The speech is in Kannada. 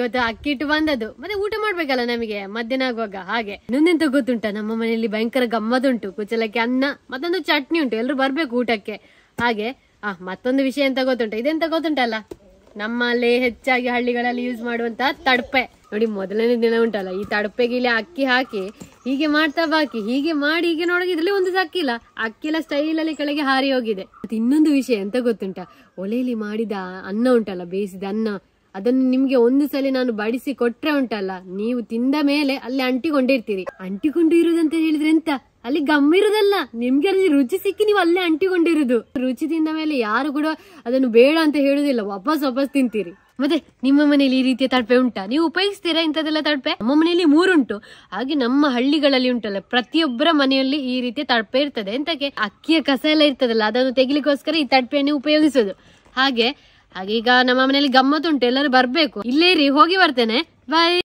ಇವತ್ತು ಅಕ್ಕಿ ಇಟ್ಟು ಬಂದದ್ದು ಮತ್ತೆ ಊಟ ಮಾಡ್ಬೇಕಲ್ಲ ನಮಗೆ ಮಧ್ಯಾಹ್ನ ಆಗುವಾಗ ಹಾಗೆ ಇನ್ನೊಂದೆಂತ ಗೊತ್ತುಂಟ ನಮ್ಮ ಮನೆಯಲ್ಲಿ ಭಯಂಕರ ಗಮ್ಮತ್ತುಂಟು ಕುಚಲಕ್ಕೆ ಅನ್ನ ಮತ್ತೊಂದು ಚಟ್ನಿ ಉಂಟು ಎಲ್ರು ಬರ್ಬೇಕು ಊಟಕ್ಕೆ ಹಾಗೆ ಆ ಮತ್ತೊಂದು ವಿಷಯ ಎಂತ ಗೊತ್ತುಂಟ ಇದೆಂತ ಗೊತ್ತುಂಟಲ್ಲ ನಮ್ಮಲ್ಲಿ ಹೆಚ್ಚಾಗಿ ಹಳ್ಳಿಗಳಲ್ಲಿ ಯೂಸ್ ಮಾಡುವಂತ ತಡಪೆ ನೋಡಿ ಮೊದಲನೇ ದಿನ ಉಂಟಲ್ಲ ಈ ತಡಪೆಗೆ ಇಲ್ಲಿ ಅಕ್ಕಿ ಹಾಕಿ ಹೀಗೆ ಮಾಡ್ತಾ ಬಾಕಿ ಹೀಗೆ ಮಾಡಿ ಹೀಗೆ ನೋಡೋಕೆ ಇದ್ರಲ್ಲಿ ಒಂದು ಸಹ ಅಕ್ಕಿಲ್ಲ ಅಕ್ಕಿಲ ಸ್ಟೈಲ್ ಅಲ್ಲಿ ಕೆಳಗೆ ಹಾರಿ ಹೋಗಿದೆ ಮತ್ತೆ ಇನ್ನೊಂದು ವಿಷಯ ಎಂತ ಗೊತ್ತುಂಟ ಒಲೆಯಲ್ಲಿ ಮಾಡಿದ ಅನ್ನ ಉಂಟಲ್ಲ ಬೇಯಿಸಿದ ಅನ್ನ ಅದನ್ನು ನಿಮ್ಗೆ ಒಂದು ಸಲ ನಾನು ಬಡಿಸಿ ಕೊಟ್ರೆ ಉಂಟಲ್ಲ ನೀವು ತಿಂದ ಮೇಲೆ ಅಲ್ಲಿ ಅಂಟಿಕೊಂಡಿರ್ತೀರಿ ಅಂಟಿಕೊಂಡು ಇರುದಂತ ಹೇಳಿದ್ರೆ ಎಂತ ಅಲ್ಲಿ ಗಮ್ಮ ಇರುದಲ್ಲ ನಿಮ್ಗೆ ಅಲ್ಲಿ ರುಚಿ ಸಿಕ್ಕಿ ನೀವು ಅಲ್ಲೇ ಅಂಟಿಕೊಂಡಿರುದು ರುಚಿ ತಿಂದ ಮೇಲೆ ಯಾರು ಕೂಡ ಅದನ್ನು ಬೇಡ ಅಂತ ಹೇಳುದಿಲ್ಲ ವಾಪಸ್ ವಾಪಸ್ ತಿಂತೀರಿ ಮತ್ತೆ ನಿಮ್ಮ ಮನೆಯಲ್ಲಿ ಈ ರೀತಿಯ ತಡಪೆ ಉಂಟಾ ನೀವು ಉಪಯೋಗಿಸ್ತೀರಾ ಇಂಥದ್ದೆಲ್ಲ ತಡಪೆ ನಮ್ಮ ಮನೆಯಲ್ಲಿ ಮೂರುಂಟು ಹಾಗೆ ನಮ್ಮ ಹಳ್ಳಿಗಳಲ್ಲಿ ಉಂಟಲ್ಲ ಪ್ರತಿಯೊಬ್ಬರ ಮನೆಯಲ್ಲಿ ಈ ರೀತಿಯ ತಡಪೆ ಇರ್ತದೆ ಎಂತಕ್ಕೆ ಅಕ್ಕಿಯ ಕಸ ಎಲ್ಲ ಇರ್ತದಲ್ಲ ಅದನ್ನು ತೆಗಿಲಿಕ್ಕೋಸ್ಕರ ಈ ತಡಪೆಯನ್ನು ಉಪಯೋಗಿಸೋದು ಹಾಗೆ ಹಾಗೆ ಈಗ ನಮ್ಮ ಮನೆಯಲ್ಲಿ ಗಮ್ಮತ್ತುಂಟು ಎಲ್ಲರೂ ಬರ್ಬೇಕು ಇಲ್ಲೇ ಇರಿ ಹೋಗಿ ಬರ್ತೇನೆ ಬಾಯ್